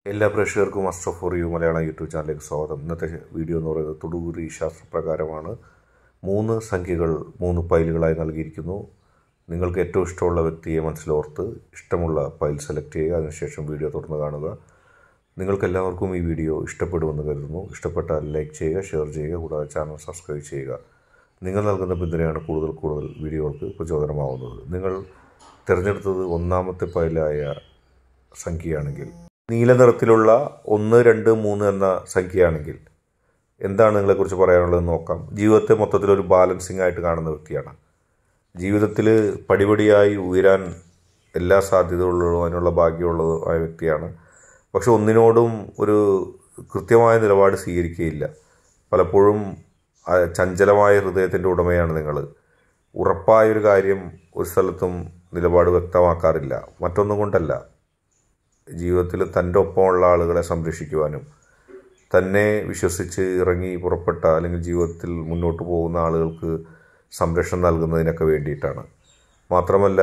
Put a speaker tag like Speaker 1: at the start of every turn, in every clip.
Speaker 1: എല്ലാ പ്രേക്ഷകർക്കും astro for you Malayalam YouTube ചാനലിലേക്ക് സ്വാഗതം ഇന്നത്തെ വീഡിയോ എന്ന് പറയുന്നത് തൊടുകുറി ശാസ്ത്രപ്രകാരമാണ് മൂന്ന് സംഖ്യകൾ മൂന്ന് പൈലുകളായി നൽകിയിരിക്കുന്നു നിങ്ങൾക്ക് ഏറ്റവും ഇഷ്ടമുള്ള വ്യക്തിയെ മനസ്സിലോർത്ത് ഇഷ്ടമുള്ള പൈൽ സെലക്ട് ചെയ്യുക അതിനുശേഷം വീഡിയോ തുടർന്ന് കാണുക നിങ്ങൾക്ക് എല്ലാവർക്കും ഈ വീഡിയോ ഇഷ്ടപ്പെടുമെന്ന് കരുതുന്നു ഇഷ്ടപ്പെട്ടാൽ ലൈക്ക് ചെയ്യുക ഷെയർ ചെയ്യുക കൂടാതെ ചാനൽ സബ്സ്ക്രൈബ് ചെയ്യുക നിങ്ങൾ നൽകുന്ന പിന്തുണയാണ് കൂടുതൽ കൂടുതൽ വീഡിയോകൾക്ക് പ്രചോദനമാവുന്നത് നിങ്ങൾ തിരഞ്ഞെടുത്തത് ഒന്നാമത്തെ പൈലായ സംഖ്യയാണെങ്കിൽ നീല നിറത്തിലുള്ള ഒന്ന് രണ്ട് മൂന്ന് എന്ന സംഖ്യയാണെങ്കിൽ എന്താണ് നിങ്ങളെക്കുറിച്ച് പറയാനുള്ളത് നോക്കാം ജീവിതത്തെ മൊത്തത്തിൽ ഒരു ബാലൻസിങ് ആയിട്ട് കാണുന്ന വ്യക്തിയാണ് ജീവിതത്തിൽ പടിപടിയായി ഉയരാൻ എല്ലാ സാധ്യതയുള്ളതും അതിനുള്ള ഭാഗ്യമുള്ളതുമായ വ്യക്തിയാണ് പക്ഷെ ഒന്നിനോടും ഒരു കൃത്യമായ നിലപാട് സ്വീകരിക്കുകയില്ല പലപ്പോഴും ആ ചഞ്ചലമായ ഹൃദയത്തിൻ്റെ ഉടമയാണ് നിങ്ങൾ ഉറപ്പായൊരു കാര്യം ഒരു സ്ഥലത്തും നിലപാട് വ്യക്തമാക്കാറില്ല മറ്റൊന്നും കൊണ്ടല്ല ജീവിതത്തിൽ തൻ്റെ ഒപ്പമുള്ള ആളുകളെ സംരക്ഷിക്കുവാനും തന്നെ വിശ്വസിച്ച് ഇറങ്ങി പുറപ്പെട്ട അല്ലെങ്കിൽ ജീവിതത്തിൽ മുന്നോട്ട് പോകുന്ന ആളുകൾക്ക് സംരക്ഷണം നൽകുന്നതിനൊക്കെ വേണ്ടിയിട്ടാണ് മാത്രമല്ല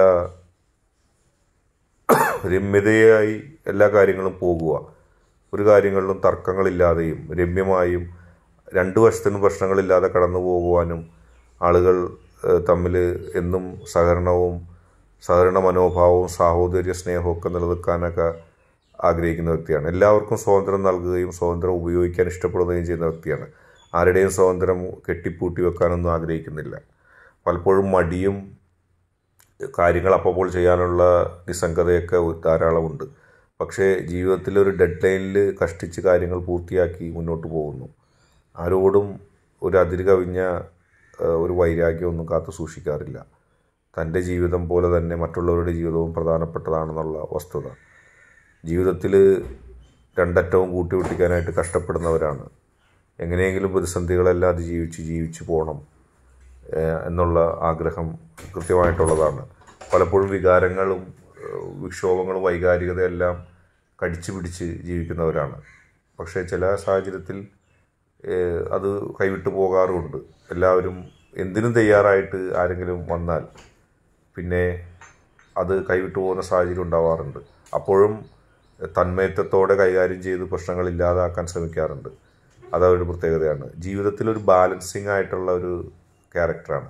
Speaker 1: രമ്യതയായി എല്ലാ കാര്യങ്ങളും പോകുക ഒരു കാര്യങ്ങളിലും തർക്കങ്ങളില്ലാതെയും രമ്യമായും രണ്ടു വശത്തിനും പ്രശ്നങ്ങളില്ലാതെ കടന്നു പോകുവാനും ആളുകൾ തമ്മിൽ എന്നും സഹകരണവും സഹകരണ മനോഭാവവും സാഹോദര്യ സ്നേഹവും ഒക്കെ നിലനിൽക്കാനൊക്കെ ആഗ്രഹിക്കുന്ന വ്യക്തിയാണ് എല്ലാവർക്കും സ്വാതന്ത്ര്യം നൽകുകയും സ്വാതന്ത്ര്യം ഉപയോഗിക്കാൻ ഇഷ്ടപ്പെടുകയും ചെയ്യുന്ന വ്യക്തിയാണ് ആരുടെയും സ്വാതന്ത്ര്യം കെട്ടിപ്പൂട്ടി വെക്കാനൊന്നും ആഗ്രഹിക്കുന്നില്ല പലപ്പോഴും മടിയും കാര്യങ്ങൾ അപ്പോൾ ചെയ്യാനുള്ള നിസ്സംഗതയൊക്കെ ധാരാളമുണ്ട് പക്ഷേ ജീവിതത്തിൽ ഒരു ഡെഡ് ലൈനിൽ കഷ്ടിച്ച് കാര്യങ്ങൾ പൂർത്തിയാക്കി മുന്നോട്ട് പോകുന്നു ആരോടും ഒരു അതിര് കവിഞ്ഞ ഒരു വൈരാഗ്യമൊന്നും കാത്തു സൂക്ഷിക്കാറില്ല തൻ്റെ ജീവിതം പോലെ തന്നെ മറ്റുള്ളവരുടെ ജീവിതവും പ്രധാനപ്പെട്ടതാണെന്നുള്ള വസ്തുത ജീവിതത്തിൽ രണ്ടറ്റവും കൂട്ടിമുട്ടിക്കാനായിട്ട് കഷ്ടപ്പെടുന്നവരാണ് എങ്ങനെയെങ്കിലും പ്രതിസന്ധികളെല്ലാം അതിജീവിച്ച് ജീവിച്ചു പോകണം എന്നുള്ള ആഗ്രഹം കൃത്യമായിട്ടുള്ളതാണ് പലപ്പോഴും വികാരങ്ങളും വിക്ഷോഭങ്ങളും വൈകാരികതയെല്ലാം കടിച്ചു പിടിച്ച് ജീവിക്കുന്നവരാണ് പക്ഷേ ചില സാഹചര്യത്തിൽ അത് കൈവിട്ടു പോകാറുമുണ്ട് എല്ലാവരും എന്തിനും തയ്യാറായിട്ട് ആരെങ്കിലും വന്നാൽ പിന്നെ അത് കൈവിട്ടു പോകുന്ന സാഹചര്യം ഉണ്ടാവാറുണ്ട് അപ്പോഴും തന്മയത്വത്തോടെ കൈകാര്യം ചെയ്ത് പ്രശ്നങ്ങൾ ഇല്ലാതാക്കാൻ ശ്രമിക്കാറുണ്ട് അതവരുടെ പ്രത്യേകതയാണ് ജീവിതത്തിൽ ഒരു ബാലൻസിങ് ആയിട്ടുള്ള ഒരു ക്യാരക്ടറാണ്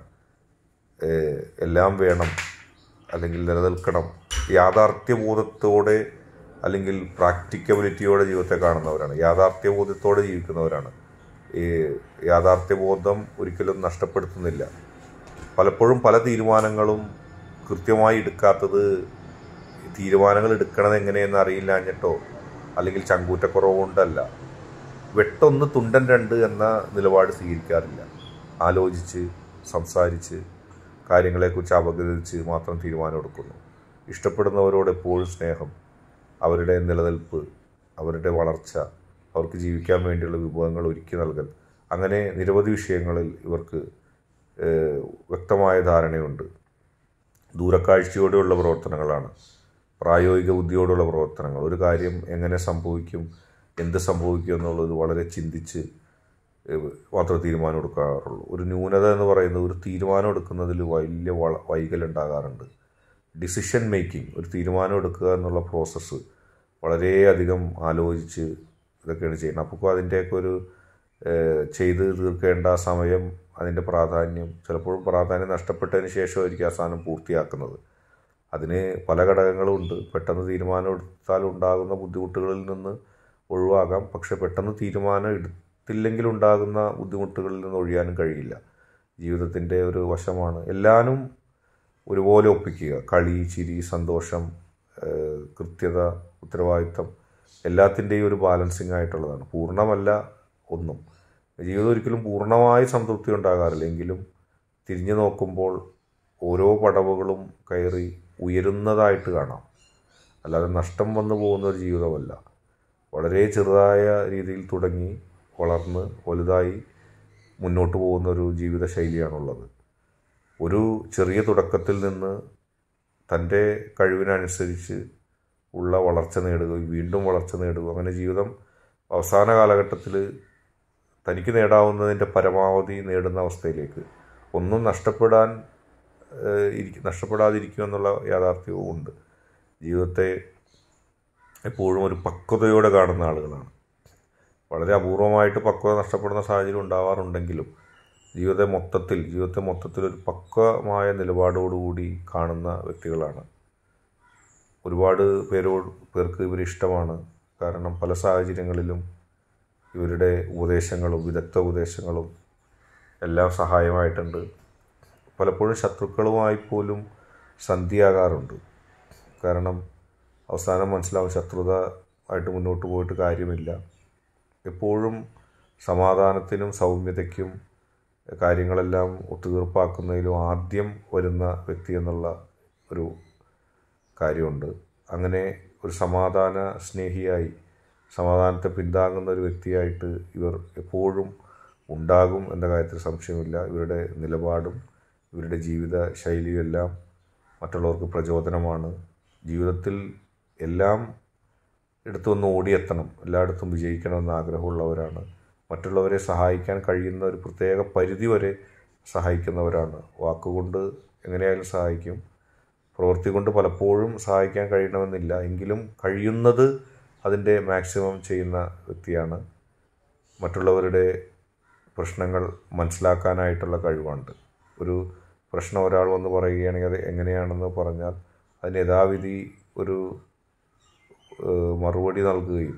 Speaker 1: എല്ലാം വേണം അല്ലെങ്കിൽ നിലനിൽക്കണം യാഥാർത്ഥ്യബോധത്തോടെ അല്ലെങ്കിൽ പ്രാക്ടിക്കബിലിറ്റിയോടെ ജീവിതത്തെ കാണുന്നവരാണ് യാഥാർത്ഥ്യബോധത്തോടെ ജീവിക്കുന്നവരാണ് ഈ യാഥാർത്ഥ്യബോധം ഒരിക്കലും നഷ്ടപ്പെടുത്തുന്നില്ല പലപ്പോഴും പല തീരുമാനങ്ങളും കൃത്യമായി എടുക്കാത്തത് തീരുമാനങ്ങൾ എടുക്കണത് എങ്ങനെയെന്ന് അറിയില്ലാഞ്ഞിട്ടോ അല്ലെങ്കിൽ ചങ്കൂറ്റക്കുറവ് കൊണ്ടല്ല വെട്ടൊന്ന് തുണ്ടൻ രണ്ട് എന്ന നിലപാട് സ്വീകരിക്കാറില്ല ആലോചിച്ച് സംസാരിച്ച് കാര്യങ്ങളെക്കുറിച്ച് അപഗ്രഹിച്ച് മാത്രം തീരുമാനമെടുക്കുന്നു ഇഷ്ടപ്പെടുന്നവരോട് എപ്പോഴും സ്നേഹം അവരുടെ നിലനിൽപ്പ് അവരുടെ വളർച്ച അവർക്ക് ജീവിക്കാൻ വേണ്ടിയുള്ള വിഭവങ്ങൾ ഒരുക്കി നൽകൽ അങ്ങനെ നിരവധി വിഷയങ്ങളിൽ ഇവർക്ക് വ്യക്തമായ ധാരണയുണ്ട് ദൂരക്കാഴ്ചയോടെയുള്ള പ്രവർത്തനങ്ങളാണ് പ്രായോഗിക ബുദ്ധിയോടുള്ള പ്രവർത്തനങ്ങൾ ഒരു കാര്യം എങ്ങനെ സംഭവിക്കും എന്ത് സംഭവിക്കും എന്നുള്ളത് വളരെ ചിന്തിച്ച് മാത്രമേ തീരുമാനം എടുക്കാറുള്ളൂ ഒരു ന്യൂനത എന്ന് പറയുന്നത് ഒരു തീരുമാനം എടുക്കുന്നതിൽ വലിയ വള വൈകലുണ്ടാകാറുണ്ട് ഡിസിഷൻ മേക്കിംഗ് ഒരു തീരുമാനം എടുക്കുക എന്നുള്ള പ്രോസസ്സ് വളരെയധികം ആലോചിച്ച് ഇതൊക്കെയാണ് ചെയ്യുന്നത് അപ്പോൾ അതിൻ്റെയൊക്കെ ഒരു ചെയ്ത് തീർക്കേണ്ട സമയം അതിൻ്റെ പ്രാധാന്യം ചിലപ്പോൾ പ്രാധാന്യം നഷ്ടപ്പെട്ടതിന് ശേഷമായിരിക്കും ആ സാധനം പൂർത്തിയാക്കുന്നത് അതിന് പല ഘടകങ്ങളും ഉണ്ട് പെട്ടെന്ന് തീരുമാനം എടുത്താൽ ഉണ്ടാകുന്ന ബുദ്ധിമുട്ടുകളിൽ നിന്ന് ഒഴിവാകാം പക്ഷെ പെട്ടെന്ന് തീരുമാനം എടുത്തില്ലെങ്കിൽ ഉണ്ടാകുന്ന ബുദ്ധിമുട്ടുകളിൽ നിന്ന് ഒഴിയാനും കഴിയില്ല ജീവിതത്തിൻ്റെ ഒരു വശമാണ് എല്ലാവരും ഒരുപോലെ ഒപ്പിക്കുക കളി ചിരി സന്തോഷം കൃത്യത ഉത്തരവാദിത്തം എല്ലാത്തിൻ്റെയും ഒരു ബാലൻസിങ് ആയിട്ടുള്ളതാണ് പൂർണ്ണമല്ല ഒന്നും ജീവിതം ഒരിക്കലും പൂർണ്ണമായി സംതൃപ്തി ഉണ്ടാകാറില്ല എങ്കിലും തിരിഞ്ഞു നോക്കുമ്പോൾ ഓരോ പടവുകളും കയറി ഉയരുന്നതായിട്ട് കാണാം അല്ലാതെ നഷ്ടം വന്നു പോകുന്ന ഒരു ജീവിതമല്ല വളരെ ചെറുതായ രീതിയിൽ തുടങ്ങി വളർന്ന് വലുതായി മുന്നോട്ട് പോകുന്ന ഒരു ജീവിത ശൈലിയാണുള്ളത് ഒരു ചെറിയ തുടക്കത്തിൽ നിന്ന് തൻ്റെ കഴിവിനനുസരിച്ച് ഉള്ള വളർച്ച നേടുക വീണ്ടും വളർച്ച നേടുക അങ്ങനെ ജീവിതം അവസാന കാലഘട്ടത്തിൽ തനിക്ക് നേടാവുന്നതിൻ്റെ പരമാവധി നേടുന്ന അവസ്ഥയിലേക്ക് ഒന്നും നഷ്ടപ്പെടാൻ നഷ്ടപ്പെടാതിരിക്കും എന്നുള്ള യാഥാർത്ഥ്യവും ഉണ്ട് ജീവിതത്തെ എപ്പോഴും ഒരു പക്വതയോടെ കാണുന്ന ആളുകളാണ് വളരെ അപൂർവമായിട്ട് പക്വത നഷ്ടപ്പെടുന്ന സാഹചര്യം ഉണ്ടാവാറുണ്ടെങ്കിലും ജീവിതത്തെ മൊത്തത്തിൽ ജീവിതത്തെ മൊത്തത്തിൽ ഒരു പക്വമായ നിലപാടോടുകൂടി കാണുന്ന വ്യക്തികളാണ് ഒരുപാട് പേരോട് പേർക്ക് ഇവരെ ഇഷ്ടമാണ് കാരണം പല സാഹചര്യങ്ങളിലും ഇവരുടെ ഉപദേശങ്ങളും വിദഗ്ധ ഉപദേശങ്ങളും എല്ലാം സഹായമായിട്ടുണ്ട് പലപ്പോഴും ശത്രുക്കളുമായി പോലും സന്ധിയാകാറുണ്ട് കാരണം അവസാനം മനസ്സിലാവും ശത്രുത ആയിട്ട് മുന്നോട്ട് പോയിട്ട് കാര്യമില്ല എപ്പോഴും സമാധാനത്തിനും സൗമ്യതയ്ക്കും കാര്യങ്ങളെല്ലാം ഒത്തുതീർപ്പാക്കുന്നതിലും ആദ്യം വരുന്ന വ്യക്തി എന്നുള്ള ഒരു കാര്യമുണ്ട് അങ്ങനെ ഒരു സമാധാന സ്നേഹിയായി സമാധാനത്തെ പിന്താങ്ങുന്ന ഒരു വ്യക്തിയായിട്ട് ഇവർ എപ്പോഴും ഉണ്ടാകും എന്ന കാര്യത്തിൽ സംശയമില്ല ഇവരുടെ നിലപാടും ഇവരുടെ ജീവിത ശൈലിയും എല്ലാം മറ്റുള്ളവർക്ക് പ്രചോദനമാണ് ജീവിതത്തിൽ എല്ലാം എടുത്തൊന്ന് ഓടിയെത്തണം എല്ലായിടത്തും വിജയിക്കണമെന്ന് ആഗ്രഹമുള്ളവരാണ് മറ്റുള്ളവരെ സഹായിക്കാൻ കഴിയുന്ന ഒരു പ്രത്യേക പരിധി വരെ സഹായിക്കുന്നവരാണ് വാക്കുകൊണ്ട് എങ്ങനെയായാലും സഹായിക്കും പ്രവൃത്തി കൊണ്ട് പലപ്പോഴും സഹായിക്കാൻ കഴിയണമെന്നില്ല എങ്കിലും കഴിയുന്നത് അതിൻ്റെ മാക്സിമം ചെയ്യുന്ന വ്യക്തിയാണ് മറ്റുള്ളവരുടെ പ്രശ്നങ്ങൾ മനസ്സിലാക്കാനായിട്ടുള്ള കഴിവുണ്ട് ഒരു പ്രശ്നം ഒരാൾ വന്ന് പറയുകയാണെങ്കിൽ അത് എങ്ങനെയാണെന്ന് പറഞ്ഞാൽ അതിന് യഥാവിധി ഒരു ഏഹ്, മറുപടി നൽകുകയും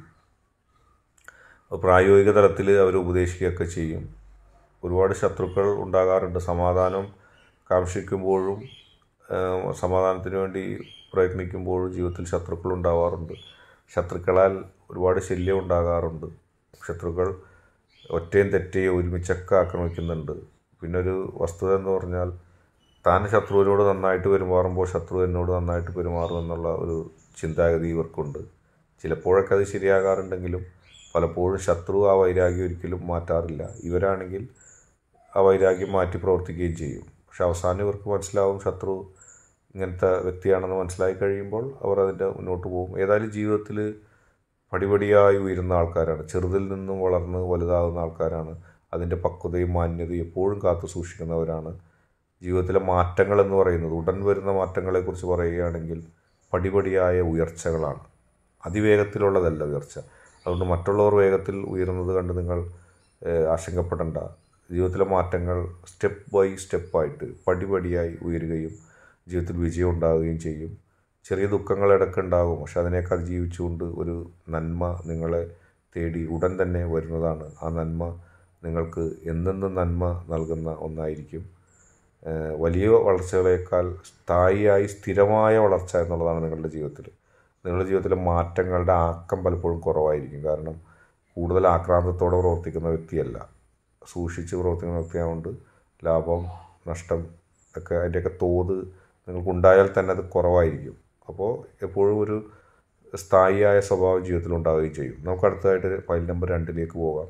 Speaker 1: പ്രായോഗിക തലത്തിൽ അവർ ഉപദേശിക്കുകയൊക്കെ ചെയ്യും ഒരുപാട് ശത്രുക്കൾ ഉണ്ടാകാറുണ്ട് സമാധാനം കാക്ഷിക്കുമ്പോഴും ഏഹ്, സമാധാനത്തിന് വേണ്ടി പ്രയത്നിക്കുമ്പോഴും ജീവിതത്തിൽ ശത്രുക്കൾ ഉണ്ടാവാറുണ്ട് ശത്രുക്കളാൽ ഒരുപാട് ശല്യം ഉണ്ടാകാറുണ്ട് ശത്രുക്കൾ ഒറ്റയും തെറ്റയും ഒരുമിച്ചൊക്കെ ആക്രമിക്കുന്നുണ്ട് പിന്നെ ഒരു വസ്തുത എന്ന് പറഞ്ഞാൽ താൻ ശത്രുവിനോട് നന്നായിട്ട് പെരുമാറുമ്പോൾ ശത്രു എന്നോട് നന്നായിട്ട് പെരുമാറും എന്നുള്ള ഒരു ചിന്താഗതി ഇവർക്കുണ്ട് ചിലപ്പോഴൊക്കെ അത് ശരിയാകാറുണ്ടെങ്കിലും പലപ്പോഴും ശത്രു ആ വൈരാഗ്യം ഒരിക്കലും മാറ്റാറില്ല ഇവരാണെങ്കിൽ ആ വൈരാഗ്യം മാറ്റി പ്രവർത്തിക്കുകയും ചെയ്യും പക്ഷെ അവസാനം ഇവർക്ക് മനസ്സിലാവും ശത്രു ഇങ്ങനത്തെ വ്യക്തിയാണെന്ന് മനസ്സിലായി കഴിയുമ്പോൾ അവർ അതിൻ്റെ മുന്നോട്ട് പോകും ഏതായാലും ജീവിതത്തിൽ പടിപടിയായി ഉയരുന്ന ആൾക്കാരാണ് ചെറുതിൽ നിന്നും വളർന്ന് വലുതാകുന്ന ആൾക്കാരാണ് അതിൻ്റെ പക്വതയും മാന്യതയും എപ്പോഴും കാത്തു സൂക്ഷിക്കുന്നവരാണ് ജീവിതത്തിലെ മാറ്റങ്ങൾ എന്ന് പറയുന്നത് ഉടൻ വരുന്ന മാറ്റങ്ങളെക്കുറിച്ച് പറയുകയാണെങ്കിൽ പടിപടിയായ ഉയർച്ചകളാണ് അതിവേഗത്തിലുള്ളതല്ല ഉയർച്ച അതുകൊണ്ട് മറ്റുള്ളവർ വേഗത്തിൽ ഉയരുന്നത് കണ്ട് നിങ്ങൾ ഏഹ്, ആശങ്കപ്പെടേണ്ട ജീവിതത്തിലെ മാറ്റങ്ങൾ സ്റ്റെപ്പ് ബൈ സ്റ്റെപ്പായിട്ട് പടിപടിയായി ഉയരുകയും ജീവിതത്തിൽ വിജയം ഉണ്ടാവുകയും ചെയ്യും ചെറിയ ദുഃഖങ്ങൾ ഇടയ്ക്ക് ഉണ്ടാകും പക്ഷെ അതിനെയൊക്കെ അതിജീവിച്ചുകൊണ്ട് ഒരു നന്മ നിങ്ങളെ തേടി ഉടൻ തന്നെ വരുന്നതാണ് ആ നന്മ നിങ്ങൾക്ക് എന്നെന്നും നന്മ നൽകുന്ന ഒന്നായിരിക്കും ഏഹ് വലിയ വളർച്ചകളേക്കാൾ സ്ഥായിയായി സ്ഥിരമായ വളർച്ച എന്നുള്ളതാണ് നിങ്ങളുടെ ജീവിതത്തിൽ നിങ്ങളുടെ ജീവിതത്തിലെ മാറ്റങ്ങളുടെ ആക്കം പലപ്പോഴും കുറവായിരിക്കും കാരണം കൂടുതൽ ആക്രാന്തത്തോടെ പ്രവർത്തിക്കുന്ന വ്യക്തിയല്ല സൂക്ഷിച്ച് പ്രവർത്തിക്കുന്ന വ്യക്തിയായതുകൊണ്ട് ലാഭം നഷ്ടം ഒക്കെ അതിൻ്റെയൊക്കെ തോത് നിങ്ങൾക്കുണ്ടായാൽ തന്നെ അത് കുറവായിരിക്കും അപ്പോൾ എപ്പോഴും ഒരു സ്ഥായിയായ സ്വഭാവം ജീവിതത്തിൽ ഉണ്ടാവുകയും ചെയ്യും നമുക്ക് അടുത്തതായിട്ട് ഫയൽ നമ്പർ രണ്ടിലേക്ക് പോകാം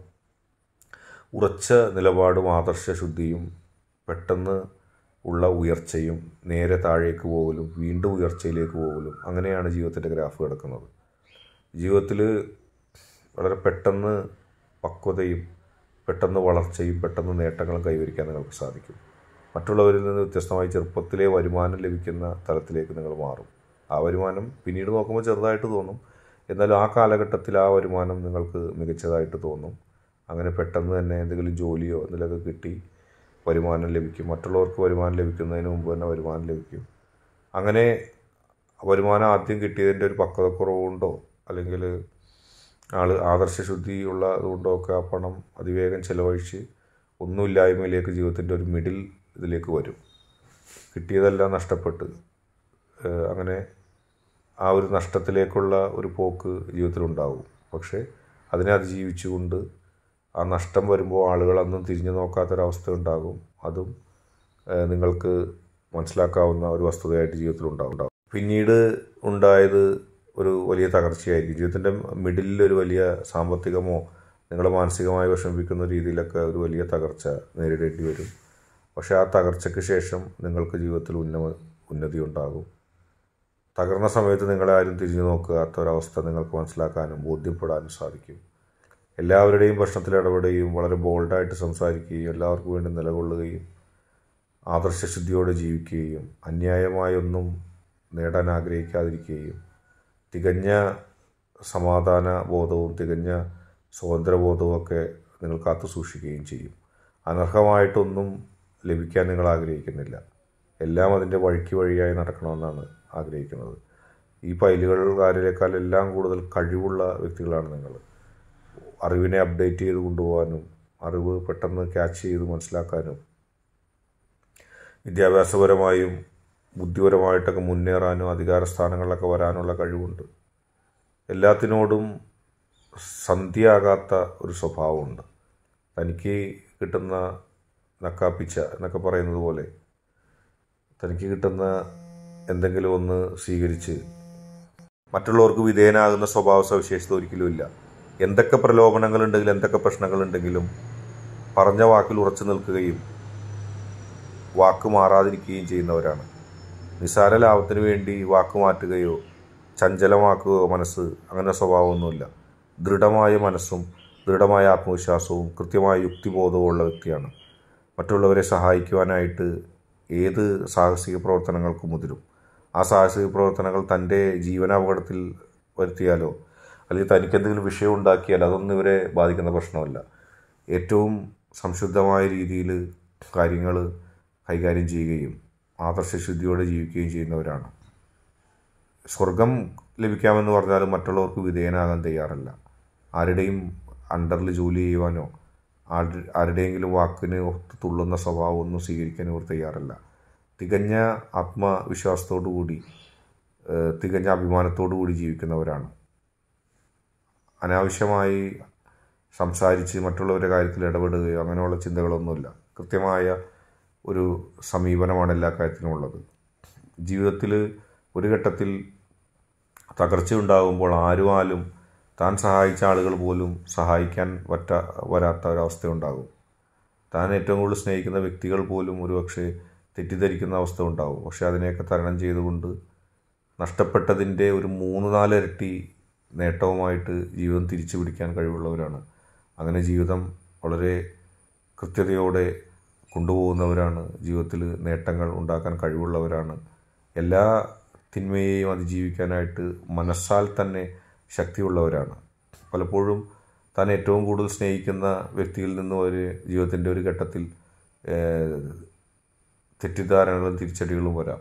Speaker 1: ഉറച്ച നിലപാടും ആദർശശുദ്ധിയും പെട്ടെന്ന് ഉള്ള ഉയർച്ചയും നേരെ താഴേക്ക് പോകലും വീണ്ടും ഉയർച്ചയിലേക്ക് പോകലും അങ്ങനെയാണ് ജീവിതത്തിൻ്റെ ഗ്രാഫ് കിടക്കുന്നത് ജീവിതത്തിൽ വളരെ പെട്ടെന്ന് പക്വതയും പെട്ടെന്ന് വളർച്ചയും പെട്ടെന്ന് നേട്ടങ്ങളും കൈവരിക്കാൻ നിങ്ങൾക്ക് സാധിക്കും മറ്റുള്ളവരിൽ നിന്ന് വ്യത്യസ്തമായി ചെറുപ്പത്തിലെ വരുമാനം ലഭിക്കുന്ന തലത്തിലേക്ക് നിങ്ങൾ മാറും ആ വരുമാനം പിന്നീട് നോക്കുമ്പോൾ ചെറുതായിട്ട് തോന്നും എന്നാലും ആ കാലഘട്ടത്തിൽ ആ വരുമാനം നിങ്ങൾക്ക് മികച്ചതായിട്ട് തോന്നും അങ്ങനെ പെട്ടെന്ന് തന്നെ എന്തെങ്കിലും ജോലിയോ എന്തെങ്കിലുമൊക്കെ കിട്ടി വരുമാനം ലഭിക്കും മറ്റുള്ളവർക്ക് വരുമാനം ലഭിക്കുന്നതിന് മുമ്പ് തന്നെ വരുമാനം ലഭിക്കും അങ്ങനെ വരുമാനം ആദ്യം കിട്ടിയതിൻ്റെ ഒരു പക്വതക്കുറവുണ്ടോ അല്ലെങ്കിൽ ആൾ ആദർശശുദ്ധി ഉള്ളതുകൊണ്ടോ ഒക്കെ ആ പണം അതിവേഗം ചിലവഴിച്ച് ഒന്നുമില്ലായ്മയിലേക്ക് ജീവിതത്തിൻ്റെ ഒരു മിഡിൽ ഇതിലേക്ക് വരും കിട്ടിയതെല്ലാം നഷ്ടപ്പെട്ട് ഏഹ് അങ്ങനെ ആ ഒരു നഷ്ടത്തിലേക്കുള്ള ഒരു പോക്ക് ജീവിതത്തിലുണ്ടാവും പക്ഷേ അതിനെ അതിജീവിച്ചുകൊണ്ട് ആ നഷ്ടം വരുമ്പോൾ ആളുകൾ അന്നും തിരിഞ്ഞു നോക്കാത്തൊരവസ്ഥ ഉണ്ടാകും അതും ഏഹ് നിങ്ങൾക്ക് മനസ്സിലാക്കാവുന്ന ഒരു വസ്തുതയായിട്ട് ജീവിതത്തിൽ ഉണ്ടാവും പിന്നീട് ഉണ്ടായത് ഒരു വലിയ തകർച്ചയായിരിക്കും ജീവിതത്തിൻ്റെ മിഡിലിൽ ഒരു വലിയ സാമ്പത്തികമോ നിങ്ങളെ മാനസികമായി വിഷമിപ്പിക്കുന്ന രീതിയിലൊക്കെ ഒരു വലിയ തകർച്ച നേരിടേണ്ടി വരും പക്ഷേ ആ തകർച്ചയ്ക്ക് ശേഷം നിങ്ങൾക്ക് ജീവിതത്തിൽ ഉന്ന ഉന്നതി ഉണ്ടാകും തകർന്ന സമയത്ത് നിങ്ങളെ ആരും തിരിഞ്ഞു നോക്കാത്ത ഒരവസ്ഥ നിങ്ങൾക്ക് മനസ്സിലാക്കാനും ബോധ്യപ്പെടാനും സാധിക്കും എല്ലാവരുടെയും പ്രശ്നത്തിൽ ഇടപെടുകയും വളരെ ബോൾഡായിട്ട് സംസാരിക്കുകയും എല്ലാവർക്കും വേണ്ടി നിലകൊള്ളുകയും ആദർശശുദ്ധിയോടെ ജീവിക്കുകയും അന്യായമായൊന്നും നേടാൻ ആഗ്രഹിക്കാതിരിക്കുകയും തികഞ്ഞ സമാധാന ബോധവും തികഞ്ഞ സ്വാതന്ത്ര്യബോധവും ഒക്കെ നിങ്ങൾ കാത്തു സൂക്ഷിക്കുകയും ചെയ്യും അനർഹമായിട്ടൊന്നും ലഭിക്കാൻ നിങ്ങൾ ആഗ്രഹിക്കുന്നില്ല എല്ലാം അതിൻ്റെ വഴിക്ക് വഴിയായി നടക്കണമെന്നാണ് ആഗ്രഹിക്കുന്നത് ഈ പൈലുകാരിലേക്കാൾ എല്ലാം കൂടുതൽ കഴിവുള്ള വ്യക്തികളാണ് നിങ്ങൾ അറിവിനെ അപ്ഡേറ്റ് ചെയ്ത് കൊണ്ടുപോകാനും അറിവ് പെട്ടെന്ന് ക്യാച്ച് ചെയ്ത് മനസ്സിലാക്കാനും വിദ്യാഭ്യാസപരമായും ബുദ്ധിപരമായിട്ടൊക്കെ മുന്നേറാനും അധികാര സ്ഥാനങ്ങളിലൊക്കെ വരാനുള്ള കഴിവുണ്ട് എല്ലാത്തിനോടും സന്ധ്യയാകാത്ത ഒരു സ്വഭാവമുണ്ട് തനിക്ക് കിട്ടുന്ന നക്കാപ്പിച്ച എന്നൊക്കെ പറയുന്നത് പോലെ തനിക്ക് കിട്ടുന്ന എന്തെങ്കിലും ഒന്ന് സ്വീകരിച്ച് മറ്റുള്ളവർക്ക് വിധേയനാകുന്ന സ്വഭാവ സവിശേഷത ഒരിക്കലും ഇല്ല എന്തൊക്കെ പ്രലോഭനങ്ങളുണ്ടെങ്കിലും എന്തൊക്കെ പ്രശ്നങ്ങളുണ്ടെങ്കിലും പറഞ്ഞ വാക്കിൽ ഉറച്ചു നിൽക്കുകയും വാക്ക് മാറാതിരിക്കുകയും ചെയ്യുന്നവരാണ് നിസാര ലാഭത്തിന് വേണ്ടി വാക്ക് മാറ്റുകയോ ചഞ്ചലമാക്കുകയോ മനസ്സ് അങ്ങനെ സ്വഭാവമൊന്നുമില്ല ദൃഢമായ മനസ്സും ദൃഢമായ ആത്മവിശ്വാസവും കൃത്യമായ യുക്തിബോധവും ഉള്ള വ്യക്തിയാണ് മറ്റുള്ളവരെ സഹായിക്കുവാനായിട്ട് ഏത് സാഹസിക പ്രവർത്തനങ്ങൾക്കും മുതിരും ആ സാഹസിക പ്രവർത്തനങ്ങൾ തൻ്റെ ജീവനാപകടത്തിൽ വരുത്തിയാലോ അല്ലെങ്കിൽ തനിക്ക് എന്തെങ്കിലും വിഷയം ഉണ്ടാക്കിയാൽ അതൊന്നും ഇവരെ ബാധിക്കുന്ന പ്രശ്നമല്ല ഏറ്റവും സംശുദ്ധമായ രീതിയിൽ കാര്യങ്ങൾ കൈകാര്യം ചെയ്യുകയും ആദർശശുദ്ധിയോടെ ജീവിക്കുകയും ചെയ്യുന്നവരാണ് സ്വർഗം ലഭിക്കാമെന്ന് പറഞ്ഞാലും മറ്റുള്ളവർക്ക് വിധേയനാകാൻ തയ്യാറല്ല ആരുടെയും അണ്ടറിൽ ജോലി ചെയ്യുവാനോ ആരുടെ ആരുടെയെങ്കിലും വാക്കിന് ഒത്ത് തുള്ളുന്ന സ്വഭാവമൊന്നും സ്വീകരിക്കാൻ ഇവർ തയ്യാറല്ല തികഞ്ഞ ആത്മവിശ്വാസത്തോടു കൂടി ഏഹ്, തികഞ്ഞ അഭിമാനത്തോടു കൂടി ജീവിക്കുന്നവരാണ് അനാവശ്യമായി സംസാരിച്ച് മറ്റുള്ളവരുടെ കാര്യത്തിൽ ഇടപെടുകയോ അങ്ങനെയുള്ള ചിന്തകളൊന്നുമില്ല കൃത്യമായ ഒരു സമീപനമാണ് എല്ലാ കാര്യത്തിനും ഉള്ളത് ജീവിതത്തിൽ ഒരു ഘട്ടത്തിൽ തകർച്ച ഉണ്ടാകുമ്പോൾ ആരും ആലും താൻ സഹായിച്ച ആളുകൾ പോലും സഹായിക്കാൻ പറ്റ വരാത്ത ഒരവസ്ഥയുണ്ടാകും താൻ ഏറ്റവും കൂടുതൽ സ്നേഹിക്കുന്ന വ്യക്തികൾ പോലും ഒരുപക്ഷെ തെറ്റിദ്ധരിക്കുന്ന അവസ്ഥ ഉണ്ടാകും പക്ഷെ അതിനെയൊക്കെ തരണം ചെയ്തുകൊണ്ട് നഷ്ടപ്പെട്ടതിൻ്റെ ഒരു മൂന്ന് നാല് ഇരട്ടി നേട്ടവുമായിട്ട് ജീവിതം തിരിച്ചു പിടിക്കാൻ കഴിവുള്ളവരാണ് അങ്ങനെ ജീവിതം വളരെ കൃത്യതയോടെ കൊണ്ടുപോകുന്നവരാണ് ജീവിതത്തിൽ നേട്ടങ്ങൾ ഉണ്ടാക്കാൻ കഴിവുള്ളവരാണ് എല്ലാ തിന്മയെയും അതിജീവിക്കാനായിട്ട് മനസ്സാൽ തന്നെ ശക്തിയുള്ളവരാണ് പലപ്പോഴും താൻ ഏറ്റവും കൂടുതൽ സ്നേഹിക്കുന്ന വ്യക്തിയിൽ നിന്നും ഒരു ജീവിതത്തിൻ്റെ ഒരു ഘട്ടത്തിൽ ഏഹ്, തെറ്റിദ്ധാരണകളും തിരിച്ചടികളും വരാം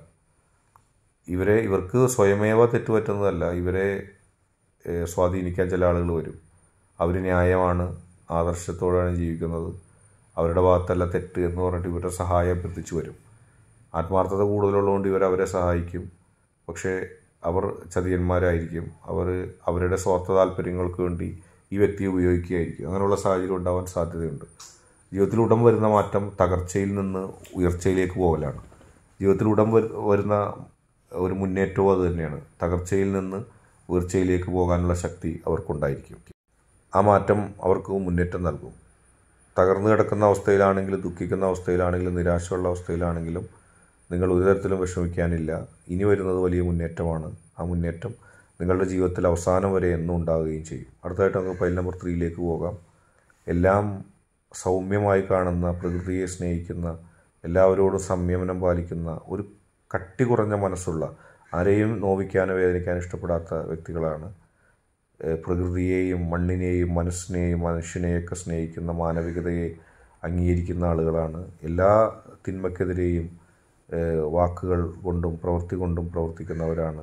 Speaker 1: ഇവരെ ഇവർക്ക് സ്വയമേവ തെറ്റുപറ്റുന്നതല്ല ഇവരെ ഏഹ്, സ്വാധീനിക്കാൻ ചില ആളുകൾ വരും അവർ ന്യായമാണ് ആദർശത്തോടാണ് ജീവിക്കുന്നത് അവരുടെ ഭാഗത്തല്ല തെറ്റ് എന്ന് പറഞ്ഞിട്ട് ഇവരുടെ സഹായം അഭ്യർത്ഥിച്ചു വരും ആത്മാർത്ഥത കൂടുതലുള്ളതുകൊണ്ട് ഇവർ അവരെ സഹായിക്കും പക്ഷേ അവർ ചതിയന്മാരായിരിക്കും അവർ അവരുടെ സ്വാർത്ഥ താല്പര്യങ്ങൾക്ക് വേണ്ടി ഈ വ്യക്തിയെ ഉപയോഗിക്കുകയായിരിക്കും അങ്ങനെയുള്ള സാഹചര്യം ഉണ്ടാവാൻ സാധ്യതയുണ്ട് ജീവിതത്തിൽ ഉടൻ വരുന്ന മാറ്റം തകർച്ചയിൽ നിന്ന് ഉയർച്ചയിലേക്ക് പോകലാണ് ജീവിതത്തിൽ ഉടൻ വരു- വരുന്ന ഒരു മുന്നേറ്റവും അത് തന്നെയാണ് തകർച്ചയിൽ നിന്ന് ഉയർച്ചയിലേക്ക് പോകാനുള്ള ശക്തി അവർക്കുണ്ടായിരിക്കും ആ മാറ്റം അവർക്ക് മുന്നേറ്റം നൽകും തകർന്നു കിടക്കുന്ന അവസ്ഥയിലാണെങ്കിലും ദുഃഖിക്കുന്ന അവസ്ഥയിലാണെങ്കിലും നിരാശയുള്ള അവസ്ഥയിലാണെങ്കിലും നിങ്ങൾ ഒരു തരത്തിലും വിഷമിക്കാനില്ല ഇനി വരുന്നത് വലിയ മുന്നേറ്റമാണ് ആ മുന്നേറ്റം നിങ്ങളുടെ ജീവിതത്തിൽ അവസാനം വരെ എന്നും ഉണ്ടാവുകയും ചെയ്യും അടുത്തതായിട്ട് നമുക്ക് പൈൽ നമ്പർ ത്രീയിലേക്ക് പോകാം എല്ലാം സൗമ്യമായി കാണുന്ന പ്രകൃതിയെ സ്നേഹിക്കുന്ന എല്ലാവരോടും സംയമനം പാലിക്കുന്ന ഒരു കട്ടി കുറഞ്ഞ മനസ്സുള്ള ആരെയും നോവിക്കാനോ വേദനിക്കാനോ ഇഷ്ടപ്പെടാത്ത വ്യക്തികളാണ് ഏഹ് പ്രകൃതിയെയും മണ്ണിനെയും മനസ്സിനെയും മനുഷ്യനെയൊക്കെ സ്നേഹിക്കുന്ന മാനവികതയെ അംഗീകരിക്കുന്ന ആളുകളാണ് എല്ലാ തിന്മക്കെതിരെയും ഏഹ് വാക്കുകൾ കൊണ്ടും പ്രവൃത്തി കൊണ്ടും പ്രവർത്തിക്കുന്നവരാണ്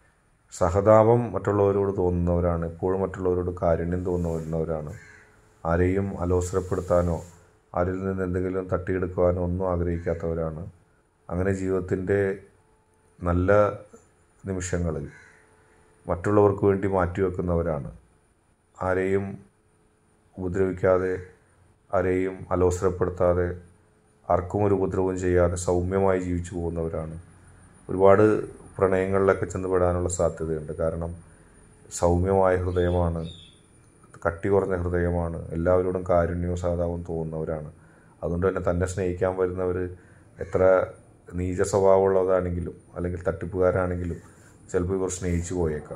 Speaker 1: സഹതാപം മറ്റുള്ളവരോട് തോന്നുന്നവരാണ് എപ്പോഴും മറ്റുള്ളവരോട് കാരുണ്യം തോന്നുന്നവരാണ് ആരെയും അലോസരപ്പെടുത്താനോ ആരിൽ നിന്ന് എന്തെങ്കിലും തട്ടിയെടുക്കുവാനോ ഒന്നും ആഗ്രഹിക്കാത്തവരാണ് അങ്ങനെ ജീവിതത്തിൻ്റെ നല്ല നിമിഷങ്ങളിൽ മറ്റുള്ളവർക്ക് വേണ്ടി മാറ്റിവെക്കുന്നവരാണ് ആരെയും ഉപദ്രവിക്കാതെ ആരെയും അലോസരപ്പെടുത്താതെ ആർക്കും ഒരു ഉപദ്രവവും ചെയ്യാതെ സൗമ്യമായി ജീവിച്ചു പോകുന്നവരാണ് ഒരുപാട് പ്രണയങ്ങളിലൊക്കെ ചെന്നുപെടാനുള്ള സാധ്യതയുണ്ട് കാരണം സൗമ്യമായ ഹൃദയമാണ് കട്ടി കുറഞ്ഞ ഹൃദയമാണ് എല്ലാവരോടും കാരുണ്യവും സഹതാപവും തോന്നുന്നവരാണ് അതുകൊണ്ട് തന്നെ തന്നെ സ്നേഹിക്കാൻ വരുന്നവർ എത്ര നീച സ്വഭാവമുള്ളതാണെങ്കിലും അല്ലെങ്കിൽ തട്ടിപ്പുകാരാണെങ്കിലും ചിലപ്പോൾ ഇവർ സ്നേഹിച്ചു പോയേക്കാം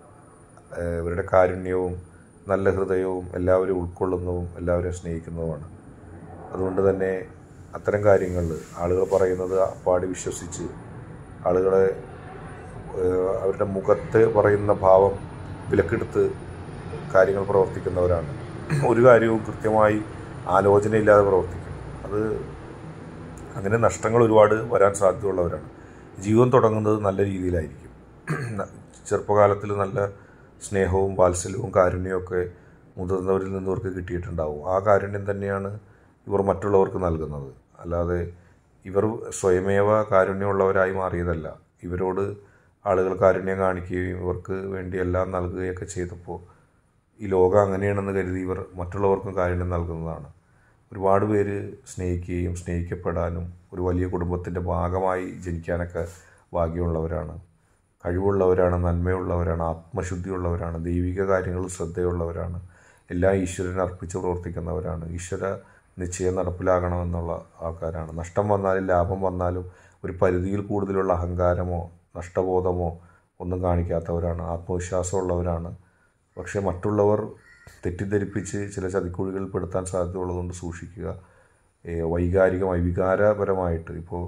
Speaker 1: ഏഹ് ഇവരുടെ കാരുണ്യവും നല്ല ഹൃദയവും എല്ലാവരും ഉൾക്കൊള്ളുന്നതും എല്ലാവരെയും സ്നേഹിക്കുന്നതുമാണ് അതുകൊണ്ട് തന്നെ അത്തരം കാര്യങ്ങളിൽ ആളുകൾ പറയുന്നത് പാടി വിശ്വസിച്ച് ആളുകളെ ഏഹ് അവരുടെ മുഖത്ത് പറയുന്ന ഭാവം വിലക്കെടുത്ത് കാര്യങ്ങൾ പ്രവർത്തിക്കുന്നവരാണ് ഒരു കാര്യവും കൃത്യമായി ആലോചനയില്ലാതെ പ്രവർത്തിക്കും അത് അങ്ങനെ നഷ്ടങ്ങൾ ഒരുപാട് വരാൻ സാധ്യതയുള്ളവരാണ് ജീവൻ തുടങ്ങുന്നത് നല്ല രീതിയിലായിരിക്കും ചെറുപ്പകാലത്തിൽ നല്ല സ്നേഹവും വാത്സല്യവും കാരുണ്യവും ഒക്കെ മുതിർന്നവരിൽ നിന്ന് ഇവർക്ക് കിട്ടിയിട്ടുണ്ടാവും ആ കാരുണ്യം തന്നെയാണ് ഇവർ മറ്റുള്ളവർക്ക് നൽകുന്നത് അല്ലാതെ ഇവർ സ്വയമേവ കാരുണ്യമുള്ളവരായി മാറിയതല്ല ഇവരോട് ആളുകൾ കാരുണ്യം കാണിക്കുകയും ഇവർക്ക് വേണ്ടി എല്ലാം നൽകുകയൊക്കെ ചെയ്തപ്പോൾ ഈ ലോകം അങ്ങനെയാണെന്ന് കരുതി ഇവർ മറ്റുള്ളവർക്കും കാരുണ്യം നൽകുന്നതാണ് ഒരുപാട് പേര് സ്നേഹിക്കുകയും സ്നേഹിക്കപ്പെടാനും ഒരു വലിയ കുടുംബത്തിൻ്റെ ഭാഗമായി ജനിക്കാനൊക്കെ ഭാഗ്യമുള്ളവരാണ് കഴിവുള്ളവരാണ് നന്മയുള്ളവരാണ് ആത്മശുദ്ധിയുള്ളവരാണ് ദൈവിക കാര്യങ്ങളിൽ ശ്രദ്ധയുള്ളവരാണ് എല്ലാം ഈശ്വരനെ അർപ്പിച്ച് പ്രവർത്തിക്കുന്നവരാണ് ഈശ്വര നിശ്ചയം നടപ്പിലാകണമെന്നുള്ള ആൾക്കാരാണ് നഷ്ടം വന്നാലും ലാഭം വന്നാലും ഒരു പരിധിയിൽ കൂടുതലുള്ള അഹങ്കാരമോ നഷ്ടബോധമോ ഒന്നും കാണിക്കാത്തവരാണ് ആത്മവിശ്വാസമുള്ളവരാണ് പക്ഷേ മറ്റുള്ളവർ തെറ്റിദ്ധരിപ്പിച്ച് ചില ചതിക്കുഴികളിൽ പെടുത്താൻ സാധ്യതയുള്ളതുകൊണ്ട് സൂക്ഷിക്കുക വൈകാരികമായി വികാരപരമായിട്ട് ഇപ്പോൾ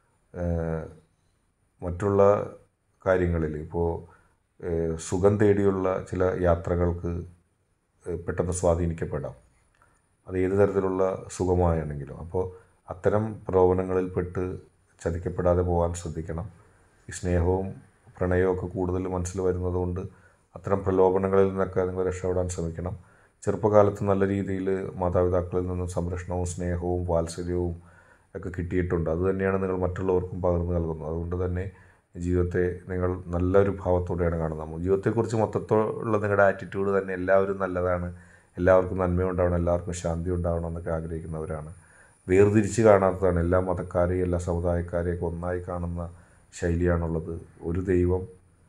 Speaker 1: മറ്റുള്ള കാര്യങ്ങളിൽ ഇപ്പോൾ സുഖം തേടിയുള്ള ചില യാത്രകൾക്ക് പെട്ടെന്ന് സ്വാധീനിക്കപ്പെടാം അത് ഏത് തരത്തിലുള്ള സുഖമായാണെങ്കിലും അപ്പോൾ അത്തരം പ്രലോഭനങ്ങളിൽ പെട്ട് ചതിക്കപ്പെടാതെ പോകാൻ ശ്രദ്ധിക്കണം ഈ സ്നേഹവും പ്രണയവും ഒക്കെ കൂടുതൽ മനസ്സിൽ വരുന്നതുകൊണ്ട് അത്തരം പ്രലോഭനങ്ങളിൽ നിന്നൊക്കെ നിങ്ങൾ രക്ഷപ്പെടാൻ ശ്രമിക്കണം ചെറുപ്പകാലത്ത് നല്ല രീതിയിൽ മാതാപിതാക്കളിൽ നിന്ന് സംരക്ഷണവും സ്നേഹവും വാത്സല്യവും ഒക്കെ കിട്ടിയിട്ടുണ്ട് അതുതന്നെയാണ് നിങ്ങൾ മറ്റുള്ളവർക്കും പകർന്നു നൽകുന്നത് അതുകൊണ്ട് തന്നെ ജീവിതത്തെ നിങ്ങൾ നല്ലൊരു ഭാവത്തോടെയാണ് കാണുന്നത് ജീവിതത്തെക്കുറിച്ച് മൊത്തത്തിലുള്ള നിങ്ങളുടെ ആറ്റിറ്റ്യൂഡ് തന്നെ എല്ലാവരും നല്ലതാണ് എല്ലാവർക്കും നന്മയുണ്ടാവണം എല്ലാവർക്കും ശാന്തി ഉണ്ടാവണം എന്നൊക്കെ ആഗ്രഹിക്കുന്നവരാണ് വേർതിരിച്ച് കാണാത്തതാണ് എല്ലാ മതക്കാരെയും എല്ലാ സമുദായക്കാരെയൊക്കെ ഒന്നായി കാണുന്ന ശൈലിയാണുള്ളത് ഒരു ദൈവം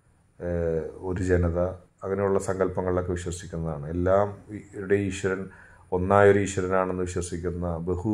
Speaker 1: ഒരു ജനത അങ്ങനെയുള്ള സങ്കല്പങ്ങളിലൊക്കെ വിശ്വസിക്കുന്നതാണ് എല്ലാം ഇവരുടെ ഈശ്വരൻ ഒന്നായൊരു ഈശ്വരനാണെന്ന് വിശ്വസിക്കുന്ന ബഹു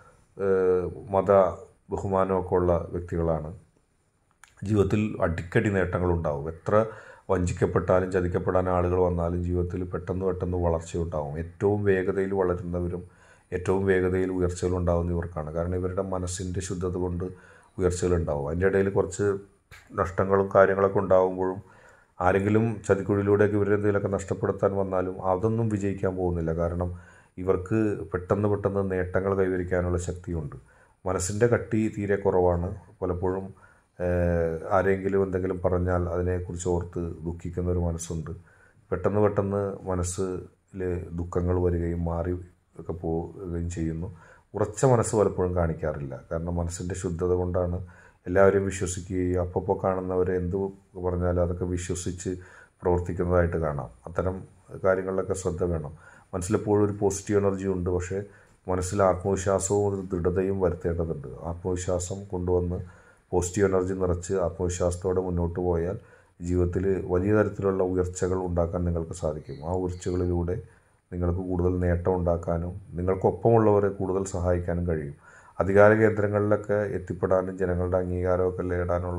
Speaker 1: മത ബഹുമാനമൊക്കെ ഉള്ള വ്യക്തികളാണ് ജീവിതത്തിൽ അടിക്കടി നേട്ടങ്ങളുണ്ടാവും എത്ര വഞ്ചിക്കപ്പെട്ടാലും ചതിക്കപ്പെടാൻ ആളുകൾ വന്നാലും ജീവിതത്തിൽ പെട്ടെന്ന് പെട്ടെന്ന് വളർച്ചയുണ്ടാവും ഏറ്റവും വേഗതയിൽ വളരുന്നവരും ഏറ്റവും വേഗതയിൽ ഉയർച്ചകളുണ്ടാവുന്ന ഇവർക്കാണ് കാരണം ഇവരുടെ മനസ്സിൻ്റെ ശുദ്ധത കൊണ്ട് ഉയർച്ചകളുണ്ടാവും അതിൻ്റെ ഇടയിൽ കുറച്ച് നഷ്ടങ്ങളും കാര്യങ്ങളൊക്കെ ഉണ്ടാകുമ്പോഴും ആരെങ്കിലും ചതിക്കുഴിയിലൂടെയൊക്കെ ഇവരെ എന്തെങ്കിലുമൊക്കെ നഷ്ടപ്പെടുത്താൻ വന്നാലും അതൊന്നും വിജയിക്കാൻ പോകുന്നില്ല കാരണം ഇവർക്ക് പെട്ടെന്ന് പെട്ടെന്ന് നേട്ടങ്ങൾ കൈവരിക്കാനുള്ള ശക്തിയുണ്ട് മനസ്സിൻ്റെ കട്ടി തീരെ കുറവാണ് പലപ്പോഴും ആരെങ്കിലും എന്തെങ്കിലും പറഞ്ഞാൽ അതിനെക്കുറിച്ച് ഓർത്ത് ദുഃഖിക്കുന്ന ഒരു മനസ്സുണ്ട് പെട്ടെന്ന് പെട്ടെന്ന് മനസ്സിൽ ദുഃഖങ്ങൾ വരികയും മാറി ഒക്കെ പോവുകയും ചെയ്യുന്നു ഉറച്ച മനസ്സ് പലപ്പോഴും കാണിക്കാറില്ല കാരണം മനസ്സിൻ്റെ ശുദ്ധത കൊണ്ടാണ് എല്ലാവരെയും വിശ്വസിക്കുകയും അപ്പോൾ കാണുന്നവരെ എന്ത് പറഞ്ഞാലും അതൊക്കെ വിശ്വസിച്ച് പ്രവർത്തിക്കുന്നതായിട്ട് കാണാം അത്തരം കാര്യങ്ങളിലൊക്കെ ശ്രദ്ധ വേണം മനസ്സിലെപ്പോഴും ഒരു പോസിറ്റീവ് എനർജി ഉണ്ട് പക്ഷേ മനസ്സിൽ ആത്മവിശ്വാസവും ഒരു ദൃഢതയും വരുത്തേണ്ടതുണ്ട് ആത്മവിശ്വാസം കൊണ്ടുവന്ന് പോസിറ്റീവ് എനർജി നിറച്ച് ആത്മവിശ്വാസത്തോടെ മുന്നോട്ട് പോയാൽ ജീവിതത്തിൽ വലിയ തരത്തിലുള്ള ഉയർച്ചകൾ ഉണ്ടാക്കാൻ നിങ്ങൾക്ക് സാധിക്കും ആ ഉയർച്ചകളിലൂടെ നിങ്ങൾക്ക് കൂടുതൽ നേട്ടം ഉണ്ടാക്കാനും നിങ്ങൾക്കൊപ്പമുള്ളവരെ കൂടുതൽ സഹായിക്കാനും കഴിയും അധികാര കേന്ദ്രങ്ങളിലൊക്കെ എത്തിപ്പെടാനും ജനങ്ങളുടെ അംഗീകാരമൊക്കെ നേടാനുള്ള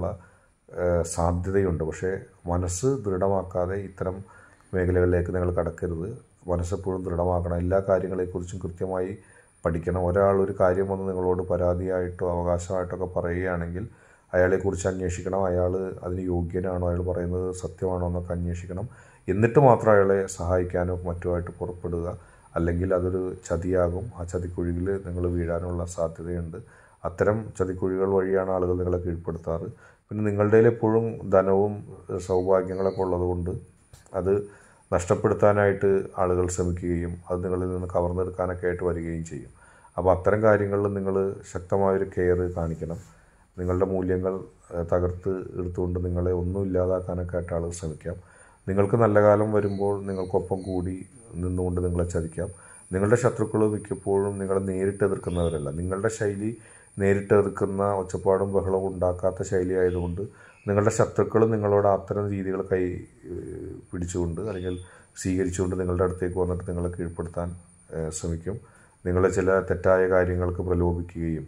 Speaker 1: സാധ്യതയുണ്ട് പക്ഷേ മനസ്സ് ദൃഢമാക്കാതെ ഇത്തരം മേഖലകളിലേക്ക് നിങ്ങൾ കടക്കരുത് മനസ്സെപ്പോഴും ദൃഢമാക്കണം എല്ലാ കാര്യങ്ങളെക്കുറിച്ചും കൃത്യമായി പഠിക്കണം ഒരാൾ ഒരു കാര്യം വന്ന് നിങ്ങളോട് പരാതിയായിട്ടോ അവകാശമായിട്ടോ ഒക്കെ പറയുകയാണെങ്കിൽ അയാളെക്കുറിച്ച് അന്വേഷിക്കണം അയാൾ അതിന് യോഗ്യനാണോ അയാൾ പറയുന്നത് സത്യമാണോ എന്നൊക്കെ അന്വേഷിക്കണം എന്നിട്ട് മാത്രം അയാളെ സഹായിക്കാനോ മറ്റുമായിട്ട് പുറപ്പെടുക അല്ലെങ്കിൽ അതൊരു ചതിയാകും ആ ചതിക്കുഴിയിൽ നിങ്ങൾ വീഴാനുള്ള സാധ്യതയുണ്ട് അത്തരം ചതിക്കുഴികൾ വഴിയാണ് ആളുകൾ നിങ്ങളെ കീഴ്പ്പെടുത്താറ് പിന്നെ നിങ്ങളുടെ എപ്പോഴും ധനവും സൗഭാഗ്യങ്ങളൊക്കെ ഉള്ളതുകൊണ്ട് അത് നഷ്ടപ്പെടുത്താനായിട്ട് ആളുകൾ ശ്രമിക്കുകയും അത് നിങ്ങളിൽ നിന്ന് കവർന്നെടുക്കാനൊക്കെ ആയിട്ട് വരികയും ചെയ്യും അപ്പോൾ അത്തരം കാര്യങ്ങളിൽ നിങ്ങൾ ശക്തമായൊരു കെയർ കാണിക്കണം നിങ്ങളുടെ മൂല്യങ്ങൾ തകർത്ത് എടുത്തുകൊണ്ട് നിങ്ങളെ ഒന്നും ഇല്ലാതാക്കാനൊക്കെ ആയിട്ട് ആളുകൾ ശ്രമിക്കാം നിങ്ങൾക്ക് നല്ല കാലം വരുമ്പോൾ നിങ്ങൾക്കൊപ്പം കൂടി നിന്നുകൊണ്ട് നിങ്ങളെ ചതിക്കാം നിങ്ങളുടെ ശത്രുക്കൾ മിക്കപ്പോഴും നിങ്ങളെ നേരിട്ട് എതിർക്കുന്നവരല്ല നിങ്ങളുടെ ശൈലി നേരിട്ട് എതിർക്കുന്ന ഒച്ചപ്പാടും ബഹളവും ഉണ്ടാക്കാത്ത ശൈലി ആയതുകൊണ്ട് നിങ്ങളുടെ ശത്രുക്കൾ നിങ്ങളോട് അത്തരം രീതികൾ കൈ പിടിച്ചുകൊണ്ട് അല്ലെങ്കിൽ സ്വീകരിച്ചുകൊണ്ട് നിങ്ങളുടെ അടുത്തേക്ക് വന്നിട്ട് നിങ്ങളെ കീഴ്പ്പെടുത്താൻ ശ്രമിക്കും നിങ്ങളെ ചില തെറ്റായ കാര്യങ്ങൾക്ക് പ്രലോഭിക്കുകയും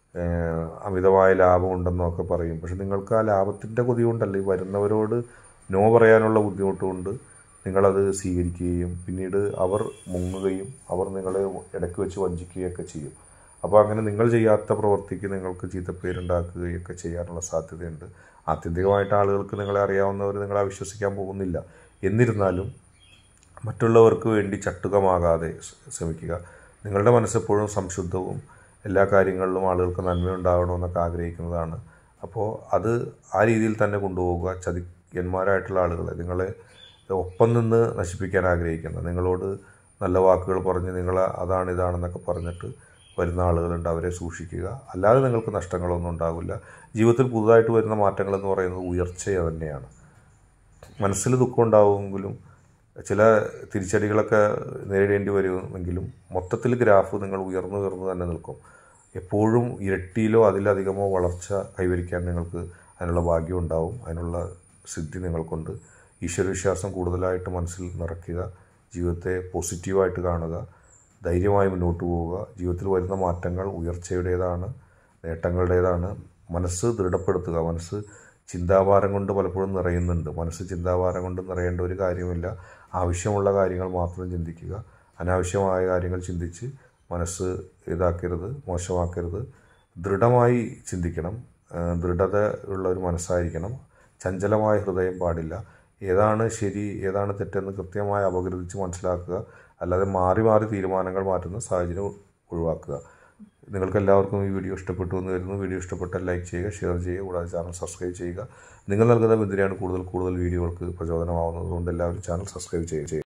Speaker 1: അമിതമായ ലാഭമുണ്ടെന്നൊക്കെ പറയും പക്ഷെ നിങ്ങൾക്ക് ആ ലാഭത്തിൻ്റെ കൊതി കൊണ്ടല്ല ഈ വരുന്നവരോട് നോ പറയാനുള്ള ബുദ്ധിമുട്ടുകൊണ്ട് നിങ്ങളത് സ്വീകരിക്കുകയും പിന്നീട് അവർ മുങ്ങുകയും അവർ നിങ്ങളെ ഇടയ്ക്ക് വെച്ച് വഞ്ചിക്കുകയൊക്കെ ചെയ്യും അപ്പോൾ അങ്ങനെ നിങ്ങൾ ചെയ്യാത്ത പ്രവൃത്തിക്ക് നിങ്ങൾക്ക് ചീത്തപ്പേരുണ്ടാക്കുകയൊക്കെ ചെയ്യാനുള്ള സാധ്യതയുണ്ട് ആത്യന്തികമായിട്ട് ആളുകൾക്ക് നിങ്ങളെ അറിയാവുന്നവർ നിങ്ങളെ വിശ്വസിക്കാൻ പോകുന്നില്ല എന്നിരുന്നാലും മറ്റുള്ളവർക്ക് വേണ്ടി ചട്ടുകമാകാതെ ശ്ര- ശ്രമിക്കുക നിങ്ങളുടെ മനസ്സെപ്പോഴും സംശുദ്ധവും എല്ലാ കാര്യങ്ങളിലും ആളുകൾക്ക് നന്മയുണ്ടാവണമെന്നൊക്കെ ആഗ്രഹിക്കുന്നതാണ് അപ്പോൾ അത് ആ രീതിയിൽ തന്നെ കൊണ്ടുപോകുക ചതിയന്മാരായിട്ടുള്ള ആളുകളെ നിങ്ങളെ ഒപ്പം നിന്ന് നശിപ്പിക്കാൻ ആഗ്രഹിക്കുന്ന നിങ്ങളോട് നല്ല വാക്കുകൾ പറഞ്ഞ് നിങ്ങൾ അതാണ് ഇതാണെന്നൊക്കെ പറഞ്ഞിട്ട് വരുന്ന ആളുകളുണ്ട് അവരെ സൂക്ഷിക്കുക അല്ലാതെ നിങ്ങൾക്ക് നഷ്ടങ്ങളൊന്നും ഉണ്ടാവില്ല ജീവിതത്തിൽ പുതുതായിട്ട് വരുന്ന മാറ്റങ്ങളെന്ന് പറയുന്നത് ഉയർച്ച തന്നെയാണ് മനസ്സിൽ ദുഃഖം ഉണ്ടാവുമെങ്കിലും ചില തിരിച്ചടികളൊക്കെ നേരിടേണ്ടി വരുമെങ്കിലും മൊത്തത്തിൽ ഗ്രാഫ് നിങ്ങൾ ഉയർന്നു ഉയർന്നു തന്നെ നിൽക്കും എപ്പോഴും ഇരട്ടിയിലോ അതിലധികമോ വളർച്ച കൈവരിക്കാൻ നിങ്ങൾക്ക് അതിനുള്ള ഭാഗ്യം ഉണ്ടാവും അതിനുള്ള സിദ്ധി നിങ്ങൾക്കുണ്ട് ഈശ്വരവിശ്വാസം കൂടുതലായിട്ട് മനസ്സിൽ നിറയ്ക്കുക ജീവിതത്തെ പോസിറ്റീവായിട്ട് കാണുക ധൈര്യമായി മുന്നോട്ട് പോവുക ജീവിതത്തിൽ വരുന്ന മാറ്റങ്ങൾ ഉയർച്ചയുടേതാണ് നേട്ടങ്ങളുടേതാണ് മനസ്സ് ദൃഢപ്പെടുത്തുക മനസ്സ് ചിന്താഭാരം കൊണ്ട് പലപ്പോഴും നിറയുന്നുണ്ട് മനസ്സ് ചിന്താഭാരം കൊണ്ട് നിറയേണ്ട ഒരു കാര്യമില്ല ആവശ്യമുള്ള കാര്യങ്ങൾ മാത്രം ചിന്തിക്കുക അനാവശ്യമായ കാര്യങ്ങൾ ചിന്തിച്ച് മനസ്സ് ഇതാക്കരുത് മോശമാക്കരുത് ദൃഢമായി ചിന്തിക്കണം ആ, ദൃഢത ഉള്ള ഒരു മനസ്സായിരിക്കണം ചഞ്ചലമായ ഹൃദയം പാടില്ല ഏതാണ് ശരി ഏതാണ് തെറ്റെന്ന് കൃത്യമായി അപഗ്രഥിച്ച് മനസ്സിലാക്കുക അല്ലാതെ മാറി മാറി തീരുമാനങ്ങൾ മാറ്റുന്ന സാഹചര്യം ഒഴിവാക്കുക നിങ്ങൾക്ക് എല്ലാവർക്കും ഈ വീഡിയോ ഇഷ്ടപ്പെട്ടു എന്ന് വരുന്നു വീഡിയോ ഇഷ്ടപ്പെട്ടാൽ ലൈക്ക് ചെയ്യുക ഷെയർ ചെയ്യുക കൂടാതെ ചാനൽ സബ്സ്ക്രൈബ് ചെയ്യുക നിങ്ങൾ നൽകുന്ന പിന്തുണയാണ് കൂടുതൽ കൂടുതൽ വീഡിയോകൾക്ക് പ്രചോദനമാവുന്നത് അതുകൊണ്ട് എല്ലാവരും ചാനൽ സബ്സ്ക്രൈബ് ചെയ്യുക